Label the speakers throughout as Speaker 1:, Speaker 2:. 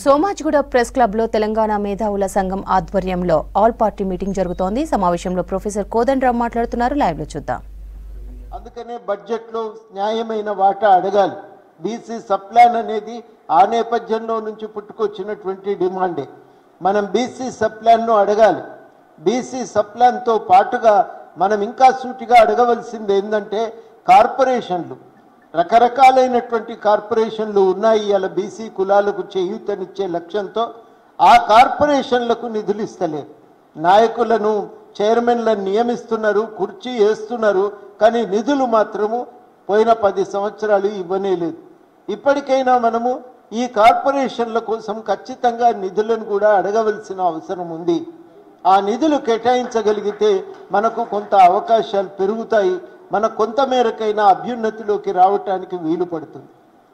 Speaker 1: Somajiguda press club లో తెలంగాణ మేధావుల సంఘం ఆధ్వర్యంలో ఆల్ పార్టీ మీటింగ్ జరుగుతోంది సమావేశంలో ప్రొఫెసర్ కోదండరాం మాట్లాడుతున్నారు లైవ్ లో చూద్దాం
Speaker 2: అందుకనే బడ్జెట్లో న్యాయమైన వాటా అడగాలి బీసీ సప్లాన్ అనేది ఆ నేపథ్యంలో నుంచి పుట్టుకొచ్చినటువంటి డిమాండే మనం బీసీ సప్లాన్ను అడగాలి బీసీ సప్లాన్తో పాటుగా మనం ఇంకా సూటిగా అడగవలసింది ఏంటంటే కార్పొరేషన్లు రకరకాలైనటువంటి కార్పొరేషన్లు ఉన్నాయి ఇలా బీసీ కులాలకు చేయూతనిచ్చే లక్ష్యంతో ఆ కార్పొరేషన్లకు నిధులు ఇస్తలేరు నాయకులను చైర్మన్లను నియమిస్తున్నారు కుర్చీ వేస్తున్నారు కానీ నిధులు మాత్రము పోయిన పది సంవత్సరాలు ఇవ్వనే లేదు ఇప్పటికైనా మనము ఈ కార్పొరేషన్ల కోసం ఖచ్చితంగా నిధులను కూడా అడగవలసిన అవసరం ఉంది ఆ నిధులు కేటాయించగలిగితే మనకు కొంత అవకాశాలు పెరుగుతాయి మన కొంత మేరకైనా అభ్యున్నతిలోకి రావటానికి వీలు పడుతుంది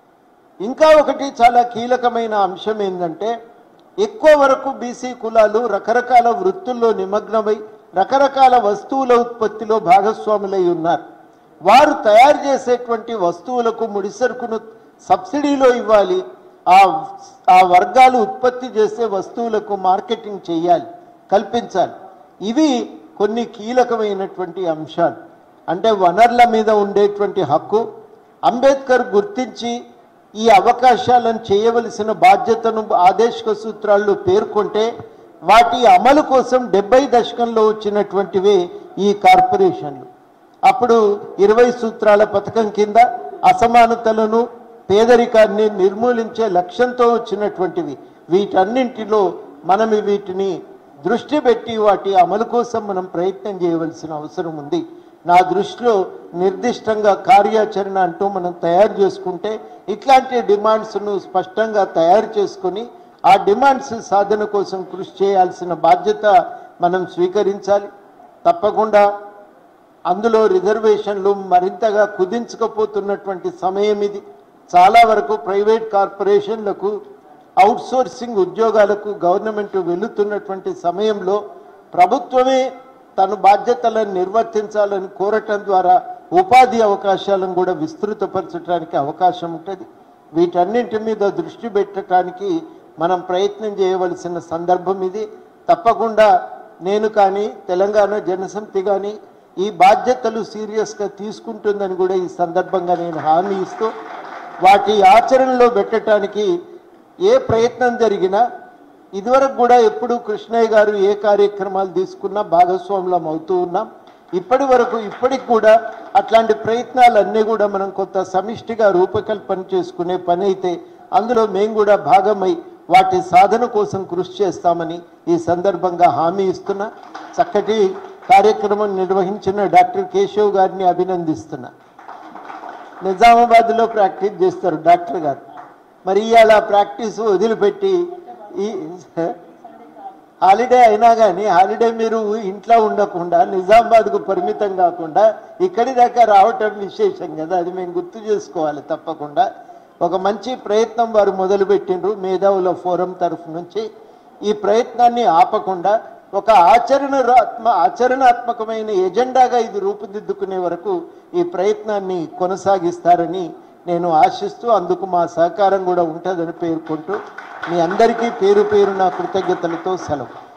Speaker 2: ఇంకా ఒకటి చాలా కీలకమైన అంశం ఏంటంటే ఎక్కువ వరకు బీసీ కులాలు రకరకాల వృత్తుల్లో నిమగ్నమై రకరకాల వస్తువుల ఉత్పత్తిలో భాగస్వాములై ఉన్నారు వారు తయారు చేసేటువంటి వస్తువులకు ముడిసరుకును సబ్సిడీలో ఇవ్వాలి ఆ ఆ వర్గాలు ఉత్పత్తి చేసే వస్తువులకు మార్కెటింగ్ చేయాలి కల్పించాలి ఇవి కొన్ని కీలకమైనటువంటి అంశాలు అంటే వనరుల మీద ఉండేటువంటి హక్కు అంబేద్కర్ గుర్తించి ఈ అవకాశాలను చేయవలసిన బాధ్యతను ఆదేశిక సూత్రాల్లో పేర్కొంటే వాటి అమలు కోసం డెబ్బై దశకంలో వచ్చినటువంటివే ఈ కార్పొరేషన్లు అప్పుడు ఇరవై సూత్రాల పథకం కింద అసమానతలను పేదరికాన్ని నిర్మూలించే లక్ష్యంతో వచ్చినటువంటివి వీటన్నింటిలో మనం వీటిని దృష్టి పెట్టి వాటి అమలు కోసం మనం ప్రయత్నం చేయవలసిన అవసరం ఉంది నా దృష్టిలో నిర్దిష్టంగా కార్యాచరణ అంటూ మనం తయారు చేసుకుంటే ఇట్లాంటి డిమాండ్స్ను స్పష్టంగా తయారు చేసుకొని ఆ డిమాండ్స్ సాధన కోసం కృషి చేయాల్సిన బాధ్యత మనం స్వీకరించాలి తప్పకుండా అందులో రిజర్వేషన్లు మరింతగా కుదించకపోతున్నటువంటి సమయం ఇది చాలా వరకు ప్రైవేట్ కార్పొరేషన్లకు అవుట్సోర్సింగ్ ఉద్యోగాలకు గవర్నమెంట్ వెళుతున్నటువంటి సమయంలో ప్రభుత్వమే తన బాధ్యతలను నిర్వర్తించాలని కోరటం ద్వారా ఉపాధి అవకాశాలను కూడా విస్తృతపరచడానికి అవకాశం ఉంటుంది వీటన్నింటి మీద దృష్టి పెట్టడానికి మనం ప్రయత్నం చేయవలసిన సందర్భం ఇది తప్పకుండా నేను కానీ తెలంగాణ జనసమితి కానీ ఈ బాధ్యతలు సీరియస్గా తీసుకుంటుందని కూడా ఈ సందర్భంగా నేను హామీ ఇస్తూ వాటి ఆచరణలో పెట్టడానికి ఏ ప్రయత్నం జరిగినా ఇదివరకు కూడా ఎప్పుడు కృష్ణయ్య గారు ఏ కార్యక్రమాలు తీసుకున్నా భాగస్వాములం అవుతూ ఉన్నాం ఇప్పటి వరకు ఇప్పటికి కూడా అట్లాంటి ప్రయత్నాలన్నీ కూడా మనం కొంత సమిష్టిగా రూపకల్పన చేసుకునే పని అయితే అందులో మేము కూడా భాగమై వాటి సాధన కోసం కృషి చేస్తామని ఈ సందర్భంగా హామీ ఇస్తున్నా చక్కటి కార్యక్రమం నిర్వహించిన డాక్టర్ కేశవ్ గారిని అభినందిస్తున్నా నిజామాబాద్లో ప్రాక్టీస్ చేస్తారు డాక్టర్ గారు మరి ఇవాళ ప్రాక్టీస్ వదిలిపెట్టి ఈ హాలిడే అయినా కానీ హాలిడే మీరు ఇంట్లో ఉండకుండా నిజామాబాద్కు పరిమితం కాకుండా ఇక్కడి దాకా రావటం విశేషం కదా అది మేము గుర్తు చేసుకోవాలి తప్పకుండా ఒక మంచి ప్రయత్నం వారు మొదలుపెట్టిండ్రు మేధావుల ఫోరం తరఫు నుంచి ఈ ప్రయత్నాన్ని ఆపకుండా ఒక ఆచరణ ఆచరణాత్మకమైన ఎజెండాగా ఇది రూపుదిద్దుకునే వరకు ఈ ప్రయత్నాన్ని కొనసాగిస్తారని నేను ఆశిస్తూ అందుకు మా సహకారం కూడా ఉంటుందని పేర్కొంటూ మీ అందరికీ పేరు పేరు నా కృతజ్ఞతలతో సెలవు